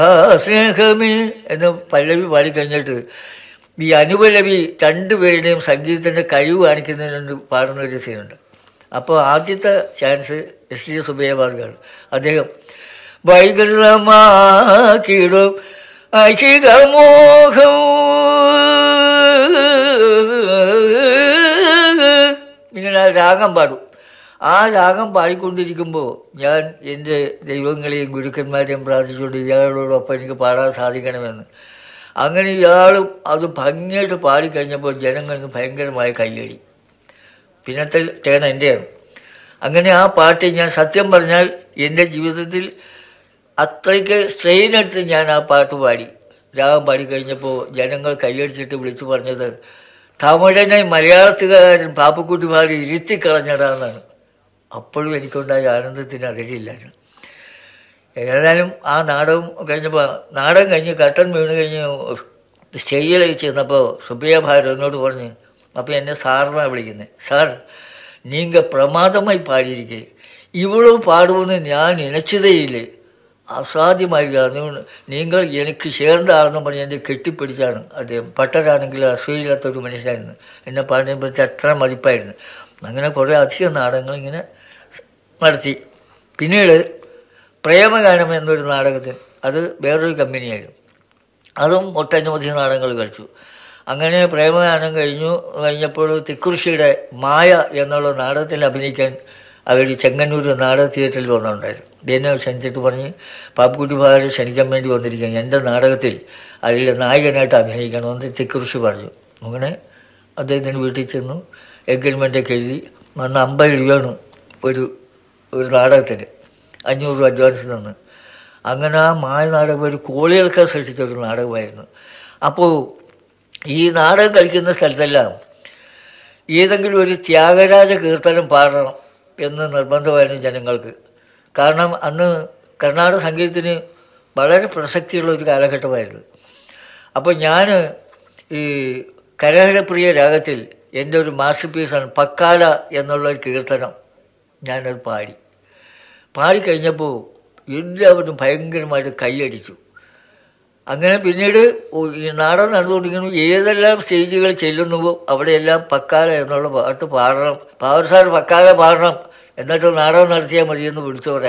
ആ സ്നേഹമേ എന്ന് പല്ലവി പാടിക്കഴിഞ്ഞിട്ട് ഈ അനുപല്ലവി രണ്ടുപേരുടെയും സംഗീതത്തിൻ്റെ കഴിവ് കാണിക്കുന്നതിന് വേണ്ടി പാടുന്ന ഒരു സീനുണ്ട് അപ്പോൾ ആദ്യത്തെ ചാൻസ് എസ് ഡി സുബേബാർക്കാണ് അദ്ദേഹം വൈകൃതമാക്കിടും അഹികമോഹം ഇങ്ങനെ ആ രാഗം പാടും ആ രാഗം പാടിക്കൊണ്ടിരിക്കുമ്പോൾ ഞാൻ എൻ്റെ ദൈവങ്ങളെയും ഗുരുക്കന്മാരെയും പ്രാർത്ഥിച്ചുകൊണ്ട് ഇയാളോടൊപ്പം എനിക്ക് പാടാൻ സാധിക്കണമെന്ന് അങ്ങനെ ഇയാളും അത് ഭംഗിയായിട്ട് പാടിക്കഴിഞ്ഞപ്പോൾ ജനങ്ങൾക്ക് ഭയങ്കരമായ കയ്യടി പിന്നത്തെ ടേൺ എൻ്റെയാണ് അങ്ങനെ ആ പാട്ട് ഞാൻ സത്യം പറഞ്ഞാൽ എൻ്റെ ജീവിതത്തിൽ അത്രയ്ക്ക് സ്ട്രെയിൻ എടുത്ത് ഞാൻ ആ പാട്ട് പാടി രാഗം പാടിക്കഴിഞ്ഞപ്പോൾ ജനങ്ങൾ കൈയടിച്ചിട്ട് വിളിച്ചു പറഞ്ഞത് തമിഴനെ മലയാളത്തുകാരൻ പാപ്പക്കുട്ടി പാടി ഇരുത്തി കളഞ്ഞടാന്നാണ് അപ്പോഴും എനിക്കുണ്ടായ ആനന്ദത്തിന് അതിരില്ലായിരുന്നു ഏതായാലും ആ നാടകം കഴിഞ്ഞപ്പോൾ നാടകം കഴിഞ്ഞ് കട്ടൻ വീണ് കഴിഞ്ഞ് സ്റ്റേജിലേക്ക് ചെന്നപ്പോൾ സുബിയ ഭാരത് എന്നോട് പറഞ്ഞ് അപ്പോൾ എന്നെ സാറിനാണ് വിളിക്കുന്നത് സാർ நீங்கள் பிரமாதமாய் பாடியிருக்கே இவ்வளவு பாடுவோன்னு ഞാൻ நினைச்சதே இல்லை അസാധ്യമായിരിക്കും അതുകൊണ്ട് നിങ്ങൾ എനിക്ക് ചേർന്ന ആളെന്ന് പറഞ്ഞ് എന്നെ കെട്ടിപ്പിടിച്ചാണ് അദ്ദേഹം പട്ടരാണെങ്കിൽ അസൂയില്ലാത്തൊരു മനുഷ്യനായിരുന്നു എന്നെ പാടുമ്പോഴത്തെ അത്ര മതിപ്പായിരുന്നു അങ്ങനെ കുറേ അധികം നാടകങ്ങൾ ഇങ്ങനെ നടത്തി പിന്നീട് പ്രേമഗാനം എന്നൊരു നാടകത്തിൽ അത് വേറൊരു കമ്പനിയായിരുന്നു അതും ഒട്ടനവധി നാടകങ്ങൾ കളിച്ചു അങ്ങനെ പ്രേമഗാനം കഴിഞ്ഞു കഴിഞ്ഞപ്പോൾ തിക്കുറിശിയുടെ മായ എന്നുള്ള നാടകത്തിൽ അഭിനയിക്കാൻ അവർ ചെങ്ങന്നൂർ നാടക തിയേറ്ററിൽ വന്നിട്ടുണ്ടായിരുന്നു എന്നെ ക്ഷണിച്ചിട്ട് പറഞ്ഞ് പാപ്പുക്കുട്ടി ഭാര്യ ക്ഷണിക്കാൻ വേണ്ടി വന്നിരിക്കുകയാണ് എൻ്റെ നാടകത്തിൽ അതിൽ നായകനായിട്ട് അഭിനയിക്കണമെന്ന് തിക്കുറിശി പറഞ്ഞു അങ്ങനെ അദ്ദേഹത്തിന് വീട്ടിൽ ചെന്നു എഗ്രിമെൻ്റൊക്കെ എഴുതി അന്ന് അമ്പത് രൂപയാണ് ഒരു ഒരു നാടകത്തിന് അഞ്ഞൂറ് രൂപ അഡ്വാൻസ് തന്ന് അങ്ങനെ ആ മായ നാടകം ഒരു കോളികൾക്ക് സൃഷ്ടിച്ച ഒരു നാടകമായിരുന്നു അപ്പോൾ ഈ നാടകം കളിക്കുന്ന സ്ഥലത്തെല്ലാം ഏതെങ്കിലും ഒരു ത്യാഗരാജ കീർത്തനം പാടണം എന്ന് നിർബന്ധമായിരുന്നു ജനങ്ങൾക്ക് കാരണം അന്ന് കർണാടക സംഗീതത്തിന് വളരെ പ്രസക്തിയുള്ള ഒരു കാലഘട്ടമായിരുന്നു അപ്പോൾ ഞാൻ ഈ കരഹരപ്രിയ രാഗത്തിൽ എൻ്റെ ഒരു മാസ്റ്റർ പീസാണ് പക്കാല എന്നുള്ള ഒരു കീർത്തനം ഞാനത് പാടി പാടിക്കഴിഞ്ഞപ്പോൾ എല്ലാവരും ഭയങ്കരമായിട്ട് കൈയടിച്ചു അങ്ങനെ പിന്നീട് ഒ- ഈ നാടകം നടന്നുകൊണ്ടിരിക്കുന്നു ഏതെല്ലാം സ്റ്റേജുകൾ ചെല്ലുന്നുവോ അവിടെയെല്ലാം പക്കാല എന്നുള്ള പാട്ട് പാടണം പാവർ സാർ പക്കാല പാടണം എന്നിട്ട് നാടകം നടത്തിയാൽ മതിയെന്ന് വിളിച്ചു പറയാം